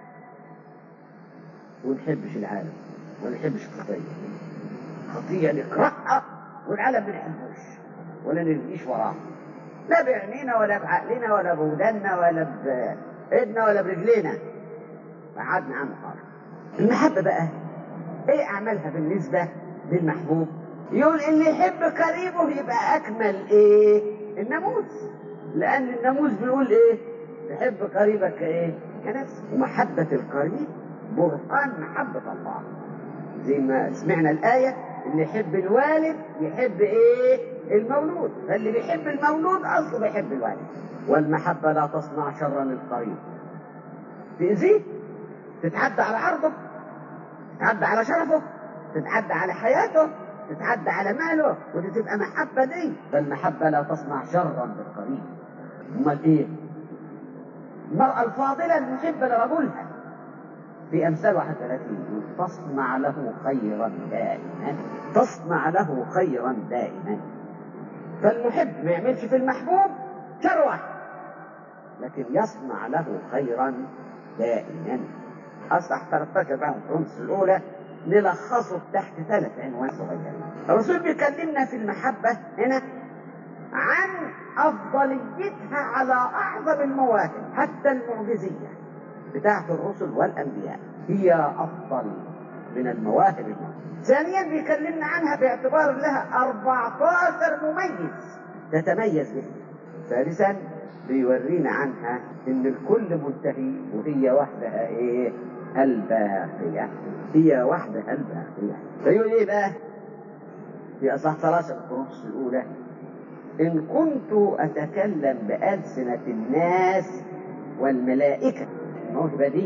ونحبش العالم ونحبش الخطية خطية نكرهها والعالم ما نحبوش ولا نرميش وراه لا بعينينا ولا بعقلنا ولا بودنا ولا بإيدنا ولا برجلينا بعدنا عنه خالص المحبة بقى ايه أعمالها بالنسبة للمحبوب يقول اللي يحب قريبه يبقى أكمل ايه الناموس لأن الناموس بيقول ايه تحب قريبك ايه كنفسك ومحبة القريب برهان محبة الله زي ما سمعنا الآية اللي يحب الوالد يحب ايه المولود فاللي بيحب المولود اصله بيحب الوالد والمحبة لا تصنع شرا للقريب تأذيه تتعدى على عرضه تتعدى على شرفه تتعدى على حياته تتعدى على ماله ودي تبقى محبة دي فالمحبة لا تصنع شرا للقريب امال ايه المرأة الفاضلة المحبة لرجلها في أمثال 31 تصنع له خيرا دائما تصنع له خيرا دائما فالمحب ما يعملش في المحبوب شر لكن يصنع له خيرا دائما أصح 13 بقى الخمس الأولى نلخصه تحت ثلاث عنوان صغيرين الرسول بيكلمنا في المحبة هنا عن أفضليتها على أعظم المواهب حتى المعجزية بتاعة الرسل والأنبياء هي أفضل من المواهب الموجودة. ثانيا بيكلمنا عنها باعتبار لها 14 مميز تتميز به ثالثا بيورينا عنها ان الكل منتهي وهي وحدها ايه الباقية هي وحدها الباقية فيقول ايه بقى في اصح ثلاثة القرص الاولى ان كنت اتكلم بألسنة الناس والملائكة الموهبة دي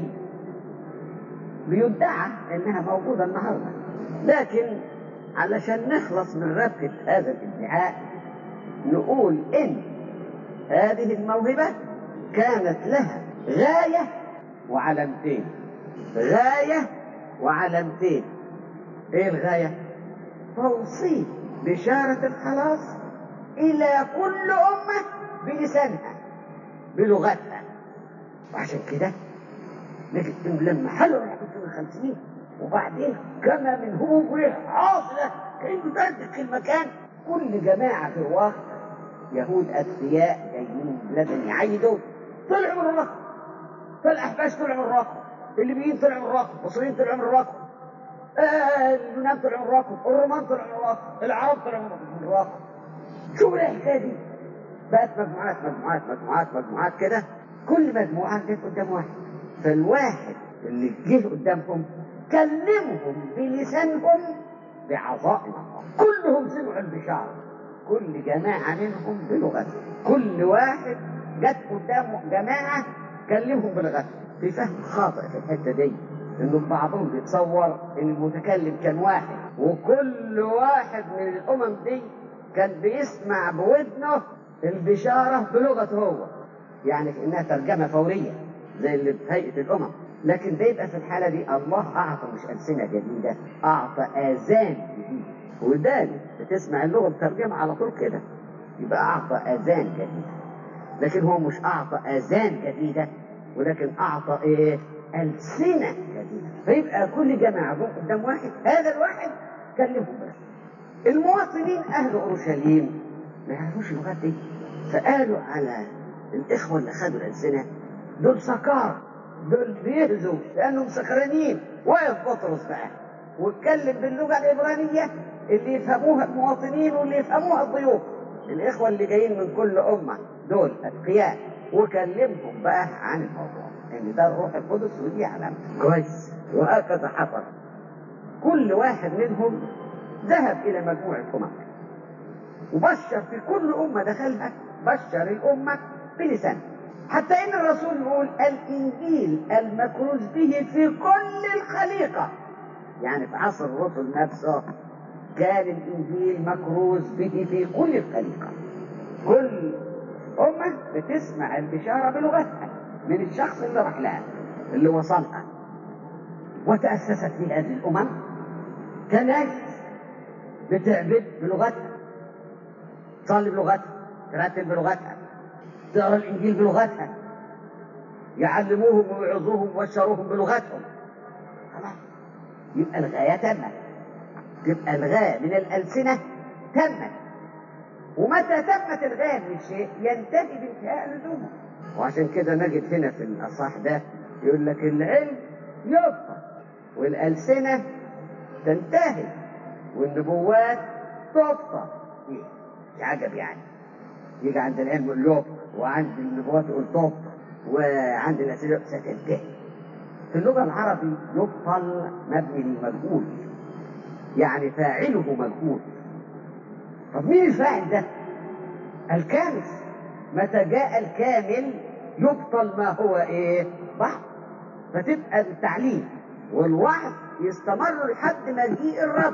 بيدعى انها موجودة النهاردة لكن علشان نخلص من ربكة هذا الادعاء نقول ان هذه الموهبة كانت لها غاية وعلامتين غاية وعلامتين ايه الغاية توصيل بشارة الخلاص إلى كل أمة بلسانها بلغتها وعشان كده نجد إنه لما حلوا رحمة الخمسين وبعدين كما من هو ريح عاصلة كأنه تدك المكان كل جماعة في الواقع يهود أذكياء جايين بلادهم يعيدوا طلعوا من الرقم فالأحباش طلعوا من الرقم الليبيين طلعوا من الرقم المصريين طلعوا من الرقم آه اليونان طلعوا من الرقم الرومان طلعوا من الرقم العرب طلعوا من الرقم شوف الحكايه دي بقت مجموعات مجموعات مجموعات مجموعات كده كل مجموعه جت قدام واحد فالواحد اللي جه قدامهم كلمهم بلسانهم بعظائم الله كلهم سمعوا البشاره كل جماعه منهم بلغتهم كل واحد جت قدامه جماعه كلمهم بلغتهم في فهم خاطئ في الحته دي انه بعضهم بيتصور ان المتكلم كان واحد وكل واحد من الامم دي كان بيسمع بودنه البشارة بلغته هو يعني كأنها ترجمة فورية زي اللي في هيئة الأمم لكن ده يبقى في الحالة دي الله أعطى مش ألسنة جديدة أعطى آذان جديدة ودان بتسمع اللغة بترجمة على طول كده يبقى أعطى آذان جديدة لكن هو مش أعطى آذان جديدة ولكن أعطى إيه؟ ألسنة جديدة فيبقى كل جماعة جم قدام واحد هذا الواحد كلمهم بس المواطنين أهل أورشليم ما يعرفوش اللغات دي فقالوا على الإخوة اللي خدوا الألسنة دول سكار دول بيهزوا لأنهم سكرانين واقف بطرس بقى واتكلم باللغة العبرانية اللي يفهموها المواطنين واللي يفهموها الضيوف الإخوة اللي جايين من كل أمة دول أتقياء وكلمهم بقى عن الموضوع إن ده الروح القدس ودي علامة كويس وهكذا حصل كل واحد منهم ذهب إلى مجموعة أمم وبشر في كل أمة دخلها بشر الأمة بلسان حتى إن الرسول يقول الإنجيل المكروز به في كل الخليقة يعني في عصر الرسل نفسه كان الإنجيل مكروز به في كل الخليقة كل أمة بتسمع البشارة بلغتها من الشخص اللي راح لها اللي وصلها وتأسست في هذه الأمم كنايس بتعبد بلغتها تصلي بلغتها ترتل بلغتها تقرا الانجيل بلغتها يعلموهم ويعظوهم ويبشروهم بلغتهم خلاص يبقى الغايه تمت تبقى الغايه من الالسنه تمت ومتى تمت الغايه من الشيء ينتهي بانتهاء لزومه وعشان كده نجد هنا في الاصح ده يقول لك العلم يبقى والالسنه تنتهي والنبوات تبطل ايه عجب يعني يجي عند العلم يقول له وعند النبوات يقول تبطل وعند الاسئله ستنتهي في اللغه العربي يبطل مبني للمجهول يعني فاعله مجهول طب مين الفاعل ده الكامل متى جاء الكامل يبطل ما هو ايه بعض فتبقى التعليم والوعظ يستمر لحد مجيء الرب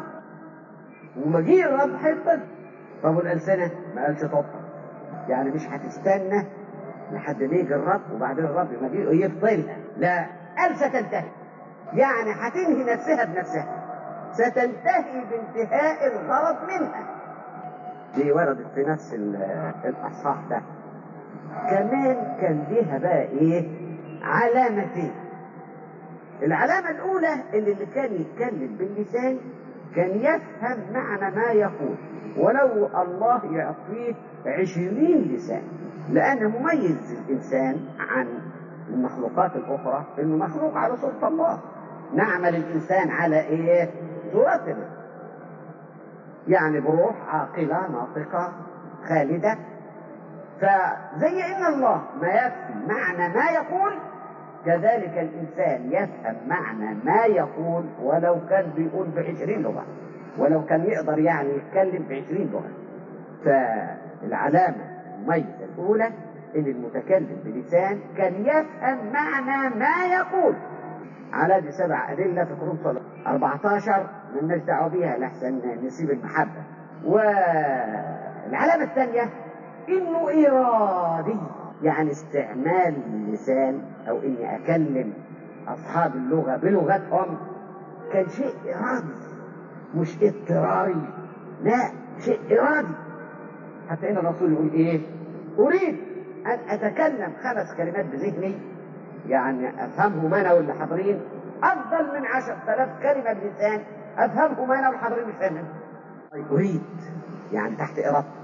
ومجيء الرب هيبطل طب والألسنة ما قالش تبطل يعني مش هتستنى لحد ما يجي الرب وبعدين الرب مجيء يبطلها لا قال ستنتهي يعني هتنهي نفسها بنفسها ستنتهي بانتهاء الغرض منها دي وردت في نفس الاصحاح ده كمان كان ليها بقى ايه علامتين العلامة الأولى اللي, اللي كان يتكلم باللسان كان يفهم معنى ما يقول ولو الله يعطيه عشرين لسان لأن مميز الإنسان عن المخلوقات الأخرى إنه مخلوق على صورة الله نعمل الإنسان على إيه؟ صورتنا يعني بروح عاقلة ناطقة خالدة فزي ان الله ما يفهم معنى ما يقول كذلك الانسان يفهم معنى ما يقول ولو كان بيقول بعشرين لغه ولو كان يقدر يعني يتكلم بعشرين لغه فالعلامه المميزه الاولى ان المتكلم بلسان كان يفهم معنى ما يقول على دي سبع ادله في قرون 14 مالناش دعوه بيها لحسن نسيب المحبه والعلامه الثانيه انه ارادي يعني استعمال اللسان او اني اكلم اصحاب اللغه بلغتهم كان شيء ارادي مش اضطراري لا شيء ارادي حتى ان الرسول يقول ايه اريد ان اتكلم خمس كلمات بذهني يعني افهمهم انا واللي حاضرين افضل من عشر آلاف كلمه بلسان افهمهم انا والحاضرين مش فاهمين اريد يعني تحت ارادتي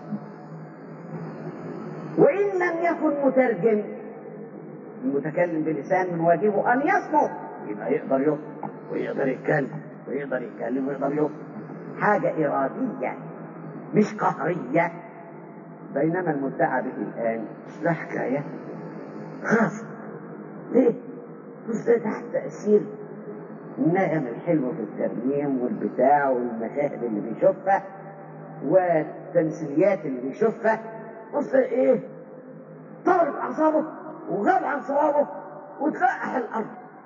وإن لم يكن مترجم المتكلم بلسان من واجبه أن يصمت يبقى يقدر يصمت ويقدر يتكلم ويقدر يتكلم ويقدر يصمت حاجة إرادية مش قهرية بينما المدعى به الآن لا حكاية خاصة ليه؟ بص ده تحت تأثير النغم الحلو في الترنيم والبتاع والمشاهد اللي بيشوفها والتمثيليات اللي بيشوفها بص ايه طارت اعصابه وغاب عن صوابه وتلقح الارض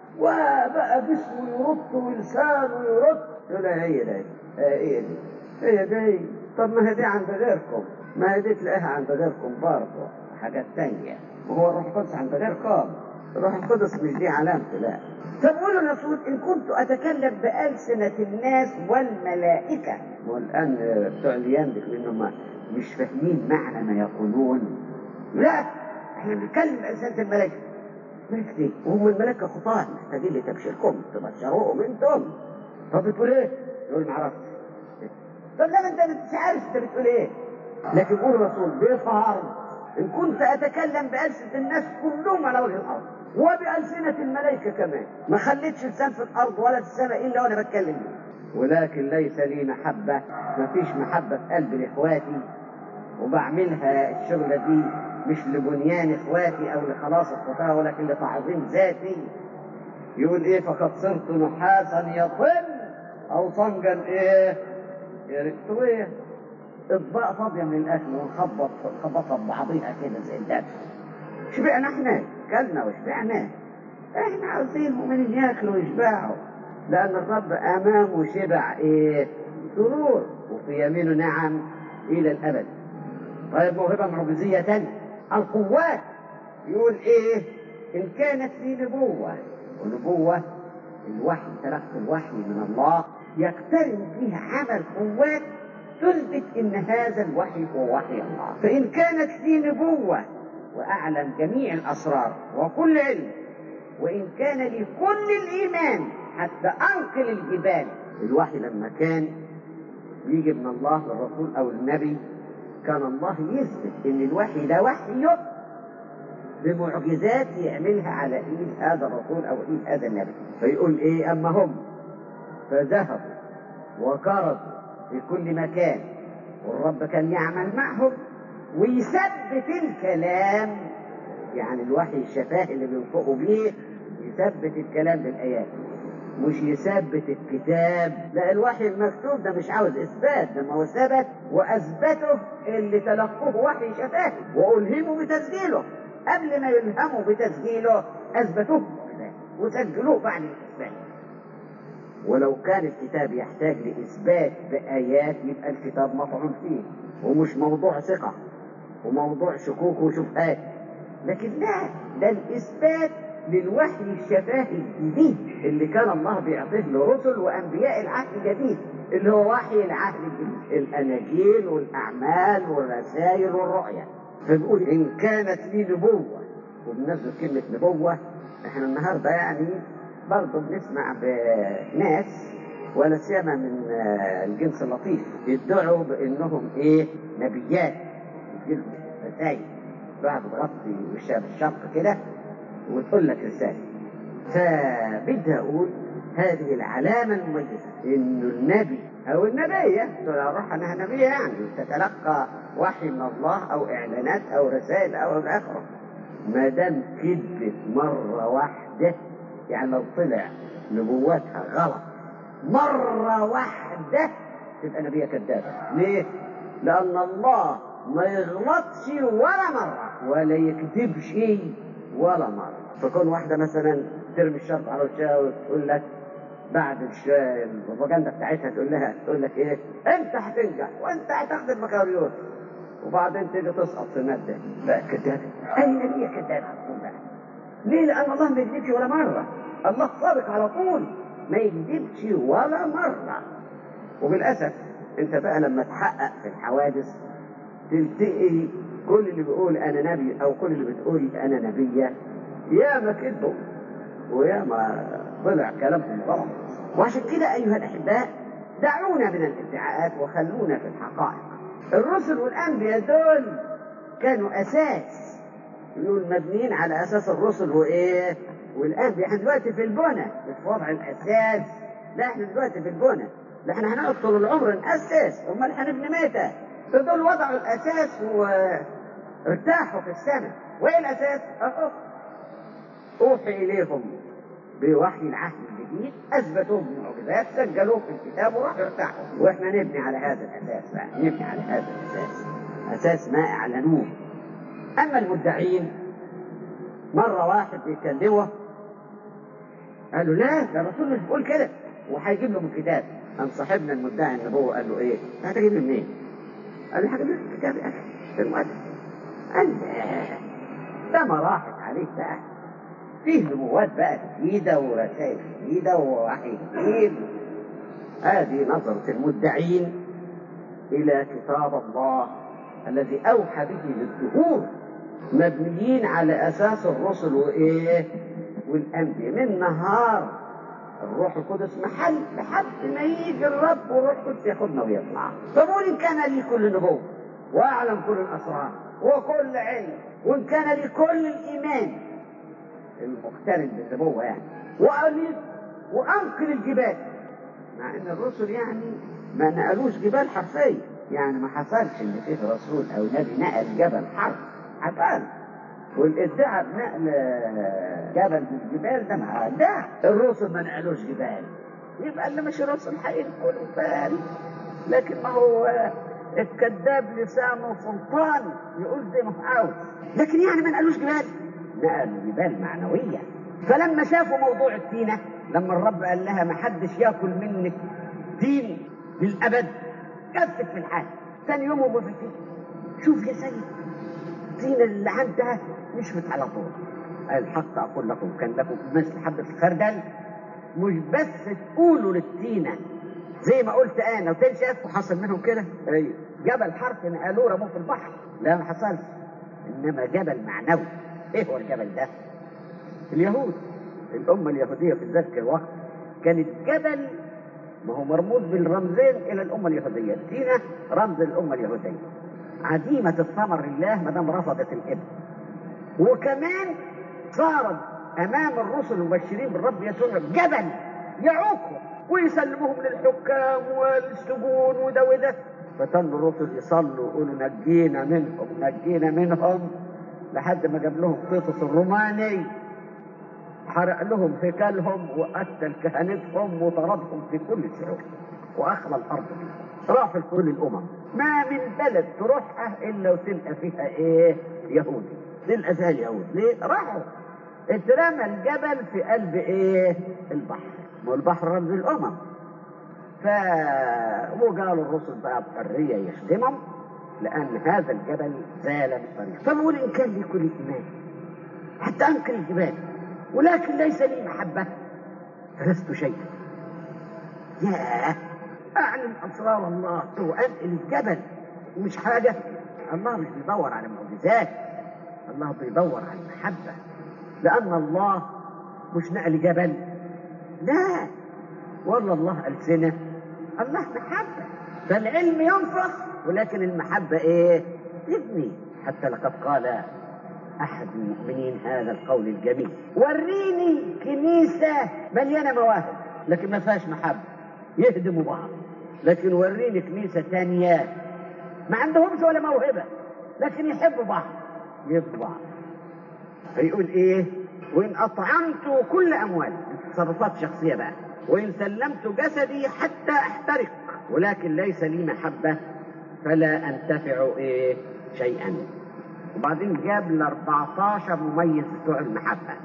وبقى جسمه يرد ولسانه يرد يقول هي ده هي دي هي دي طب ما هي دي عند غيركم ما هي دي تلاقيها عند غيركم برضه حاجات تانية وهو الروح القدس عند غيركم الروح القدس مش دي علامته لا فبقول الرسول ان كنت اتكلم بالسنه الناس والملائكه والان بتوع اليندك لانهم مش فاهمين معنى ما يقولون لا احنا بنتكلم بألسنة الملائكة ملائكة ايه؟ وهم الملائكة خطاة محتاجين لتبشيركم تبشروهم انتم طب بتقول ايه؟ يقول ما اعرفش طب لا انت مش عارف انت بتقول ايه لكن يقول الرسول بفهر ان كنت اتكلم بألسنة الناس كلهم على وجه الارض وبألسنة الملائكة كمان ما خليتش لسان في الارض ولا في السماء الا وانا بتكلم بيه ولكن ليس لي محبة ما فيش محبة في قلب لإخواتي وبعملها الشغلة دي مش لبنيان إخواتي أو لخلاص الخطاة ولكن لتعظيم ذاتي يقول إيه فقد صرت نحاسا يطل أو صنجا إيه يا ريت إيه اطباق فاضية من الأكل ونخبط خبطها ببعضيها كده زي الدب شبعنا احنا كلنا وشبعنا احنا عاوزينهم من ياكلوا ويشبعوا لأن الرب أمامه شبع إيه؟ سرور وفي يمينه نعم إلى الأبد. طيب موهبة معجزية تانية القوات يقول إيه؟ إن كانت في نبوة ونبوة الوحي تلقي الوحي من الله يقترن فيها عمل قوات تثبت إن هذا الوحي هو وحي الله فإن كانت في نبوة وأعلم جميع الأسرار وكل علم وإن كان لي كل الإيمان حتى أنقل الجبال الوحي لما كان يجي من الله للرسول أو النبي كان الله يثبت إن الوحي ده وحي بمعجزات يعملها على إيد هذا الرسول أو إيد هذا النبي فيقول إيه أما هم فذهبوا وكرزوا في كل مكان والرب كان يعمل معهم ويثبت الكلام يعني الوحي الشفاهي اللي بينطقوا بيه يثبت الكلام بالآيات مش يثبت الكتاب لا الوحي المكتوب ده مش عاوز اثبات ده ما هو ثبت واثبته اللي تلقوه وحي شفاهي والهموا بتسجيله قبل ما يلهموا بتسجيله اثبتوه وسجلوه بعد الاثبات ولو كان الكتاب يحتاج لاثبات بايات يبقى الكتاب مطعون فيه ومش موضوع ثقه وموضوع شكوك وشبهات لكن لا ده الاثبات للوحي الشفاهي الجديد اللي كان الله بيعطيه لرسل وانبياء العهد الجديد اللي هو وحي العهد الجديد الاناجيل والاعمال والرسائل والرؤيا فبيقول ان كانت لي نبوه وبنزل كلمه نبوه احنا النهارده يعني برضه بنسمع بناس ولا سيما من الجنس اللطيف يدعوا بانهم ايه نبيات يجيلهم رسائل واحد تغطي وشها بالشق كده وتقول لك رسالة فبدي أقول هذه العلامة المميزة إنه النبي أو النبية تقول روح أنها نبية يعني تتلقى وحي من الله أو إعلانات أو رسائل أو إلى آخره ما دام كذبت مرة واحدة يعني لو طلع نبواتها غلط مرة واحدة تبقى نبية كذابة ليه؟ لأن الله ما يغلطش ولا مرة ولا يكذبش ولا مرة فكون واحدة مثلا ترمي الشرط على وشها وتقول لك بعد البروباجندا بتاعتها تقول لها تقول لك ايه انت هتنجح وانت هتاخد البكالوريوس وبعدين تيجي تسقط في مادة لا كذابة اين هي كذابة ليه لان الله ما يكذبش ولا مرة الله صادق على طول ما يكذبش ولا مرة وبالاسف انت بقى لما تحقق في الحوادث تلتقي كل اللي بيقول انا نبي او كل اللي بتقول انا نبيه يا ما كذبوا ويا ما طلع كلامهم غلط وعشان كده ايها الاحباء دعونا من الادعاءات وخلونا في الحقائق الرسل والانبياء دول كانوا اساس يقول مبنيين على اساس الرسل وايه والانبياء احنا دلوقتي في البنى مش في وضع الاساس لا احنا دلوقتي في البنى لا احنا هنقعد طول العمر ناسس امال هنبني متى فدول وضعوا الاساس وارتاحوا في السنه وايه الاساس؟ اهو اوحي اليهم بوحي العهد الجديد اثبتوه بالمعجزات سجلوه في الكتاب وراحوا ارتاحوا واحنا نبني على هذا الاساس بقى نبني على هذا الاساس اساس ما اعلنوه اما المدعين مره واحد بيكلمه قالوا لا ده الرسول مش بيقول كده وهيجيب لهم الكتاب قام صاحبنا المدعي النبوه قال له ايه؟ هتجيب منين؟ قال له هجيب لك الكتاب يا اخي في المؤسس قال ده ما راحت عليك بقى فيه نبوات بقى جديدة ورسائل جديدة ووحي جديد هذه نظرة المدعين إلى كتاب الله الذي أوحى به للدهور مبنيين على أساس الرسل وإيه والأنبياء من نهار الروح القدس محل لحد ما يجي الرب والروح القدس ياخدنا ويطلع فقول إن كان لي كل نبوة وأعلم كل الأسرار وكل علم وإن كان لي كل الإيمان المقترن بالنبوة يعني وأميت وأنقل الجبال مع إن الرسل يعني ما نقلوش جبال حرفيا يعني ما حصلش إن فيه رسول أو نبي نقل جبل حرف حصل والادعاء بنقل جبل من الجبال ده مع ادعاء الرسل ما نقلوش جبال يبقى اللي مش رسل هينقلوا جبال لكن ما هو الكذاب لسانه سلطان يقول زي ما هو عاوز لكن يعني ما نقلوش جبال نقلوا جبال معنوية فلما شافوا موضوع التينة لما الرب قال لها ما حدش ياكل منك تين للأبد كفت في الحال ثاني يوم هم في التين شوف يا سيد التينة اللي عندها نشفت على طول الحق أقول لكم كان لكم مثل حبة الخردل مش بس تقولوا للتينة زي ما قلت انا وتنشف وحصل منهم كده ايوه جبل حرف نقلوه رموه في البحر لا ما حصلش انما جبل معنوي ايه هو الجبل ده؟ اليهود الأمة اليهودية في ذلك الوقت كانت جبل ما هو مرموز بالرمزين إلى الأمة اليهودية سينا رمز الأمة اليهودية عديمة الثمر لله ما دام رفضت الإبن وكمان صارت أمام الرسل المبشرين بالرب يسوع جبل يعوقهم ويسلموهم للحكام والسجون وده وده فتن الرسل يصلوا يقولوا نجينا منهم نجينا منهم لحد ما جاب لهم قيطس الروماني حرق لهم هيكلهم وقتل كهنتهم وطردهم في كل الشعوب واخلى الارض منهم راح في كل الامم ما من بلد تروحها الا وتلقى فيها ايه يهودي تلقى فيها اليهود ليه راحوا اترمى الجبل في قلب ايه البحر والبحر رمز الامم ف وقالوا الرسل بقى بحريه يخدمهم لأن هذا الجبل زال من الطريق فبقول إن كان لي كل إيمان حتى أنكر الجبال ولكن ليس لي محبة فلست شيئا ياه أعلم أسرار الله وأنقل الجبل مش حاجة الله مش بيدور على معجزات الله بيدور على المحبة لأن الله مش نقل جبل لا والله الله ألسنة الله محبة فالعلم ينفخ ولكن المحبة إيه يبني حتى لقد قال أحد المؤمنين هذا القول الجميل وريني كنيسة مليانة مواهب لكن ما فيهاش محبة يهدموا بعض لكن وريني كنيسة تانية ما عندهمش ولا موهبة لكن يحبوا بعض يحبوا بعض فيقول ايه وان اطعمت كل اموالي تصرفات شخصية بقى وان سلمت جسدي حتى احترق ولكن ليس لي محبة فلا انتفع ايه شيئا وبعدين جاب ال 14 مميز بتوع المحبة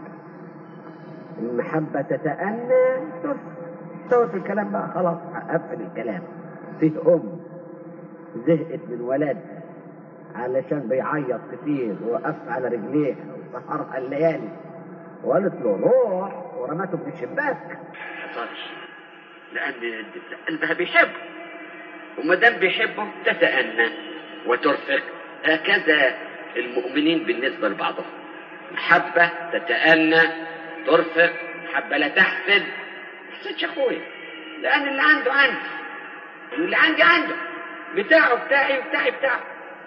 المحبة تتأنى تستوى في الكلام بقى خلاص أقفل الكلام فيه أم زهقت من ولدها علشان بيعيط كتير ووقفت على رجليها وسهرها الليالي وقالت له روح ورمته من الشباك ما حصلش لأن قلبها بيحبه وما دام بيحبه تتأنى وترفق هكذا المؤمنين بالنسبة لبعضهم محبة تتأنى ترفق محبة لا تحسد ما تحسدش أخويا لأن اللي عنده عندي اللي عندي عنده بتاعه بتاعي وبتاعي بتاعه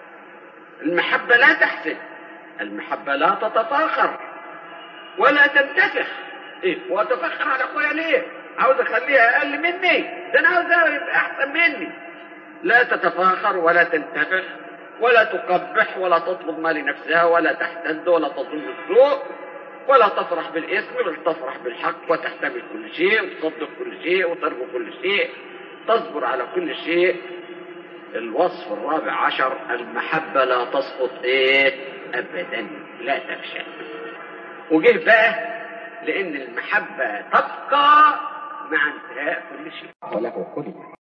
المحبة لا تحسد المحبة لا تتفاخر ولا تنتفخ ايه واتفخر على اخويا ليه عاوز اخليها اقل مني ده انا عاوز يبقى احسن مني لا تتفاخر ولا تنتفخ ولا تقبح ولا تطلب ما لنفسها ولا تحتد ولا تظن السوء ولا تفرح بالاسم بل تفرح بالحق وتحتمل كل شيء وتصدق كل شيء وترجو كل شيء تصبر على كل شيء الوصف الرابع عشر المحبة لا تسقط ايه ابدا لا تفشل وجه بقى لان المحبة تبقى مع انتهاء كل شيء وله خلق